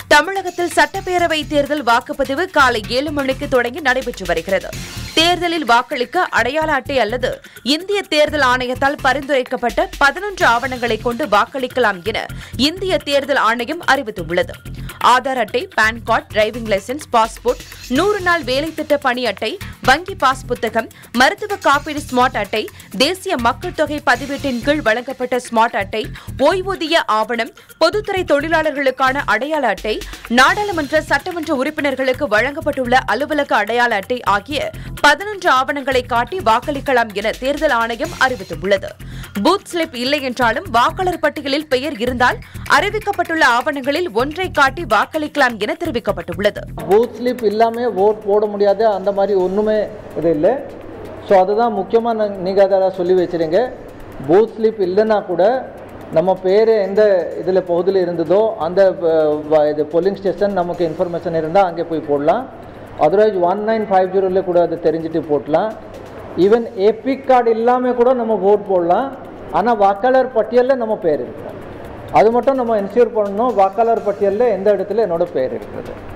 தமிழகத்தில் சட்டப்பேரவை தேர்தல் வாக்குப்பதிவு காலை ஏழு மணிக்கு தொடங்கி நடைபெற்று வருகிறது தேர்தலில் வாக்களிக்க அடையாள அட்டை அல்லது இந்திய தேர்தல் ஆணையத்தால் பரிந்துரைக்கப்பட்ட பதினொன்று ஆவணங்களை கொண்டு வாக்களிக்கலாம் என இந்திய தேர்தல் ஆணையம் அறிவித்துள்ளது ஆதார் அட்டை PAN card driving licence passport நூறு நாள் வேலை திட்ட பணி அட்டை வங்கி பாஸ் புத்தகம் மருத்துவ காப்பீடு ஸ்மார்ட் அட்டை தேசிய மக்கள் தொகை பதிவேட்டின் கீழ் வழங்கப்பட்ட ஸ்மார்ட் அட்டை ஓய்வூதிய ஆவணம் பொதுத்துறை தொழிலாளர்களுக்கான அடையாள அட்டை நாடாளுமன்ற சட்டமன்ற உறுப்பினர்களுக்கு வழங்கப்பட்டுள்ள அலுவலக அடையாள அட்டை ஆகிய பதினொன்று ஆவணங்களை காட்டி வாக்களிக்கலாம் என தேர்தல் ஆணையம் அறிவித்துள்ளது பூத் ஸ்லிப் இல்லை என்றாலும் வாக்காளர் பட்டியலில் பெயர் இருந்தால் அறிவிக்கப்பட்டுள்ள ஆவணங்களில் ஒன்றை காட்டி வாக்களிக்கலாம் என தெரிவிக்கப்பட்டுள்ளது பூத் ஸ்லிப் இல்லாமல் ஓட் போட முடியாது அந்த மாதிரி ஒன்றுமே இது இல்லை ஸோ அதுதான் முக்கியமாக நீங்கள் அதை சொல்லி வச்சுருங்க பூத் ஸ்லிப் இல்லைன்னா கூட நம்ம பேர் எந்த இதில் பகுதியில் இருந்ததோ அந்த அஹ், வ- இது போலிங் ஸ்டேஷன் நமக்கு இன்ஃபர்மேஷன் இருந்தால் அங்கே போய் போடலாம் அதர்வைஸ் ஒன் நைன் ஃபைவ் ஜீரோவில் கூட அது தெரிஞ்சுட்டு போடலாம் ஈவன் ஏபிக் கார்டு இல்லாமல் கூட நம்ம ஓட் போடலாம் ஆனால் வாக்காளர் பட்டியலில் நம்ம பேர் இருக்கணும் அது மட்டும் நம்ம என்ஷூர் பண்ணணும் வாக்காளர் பட்டியலில் எந்த இடத்துல என்னோட பேர் இருக்கிறது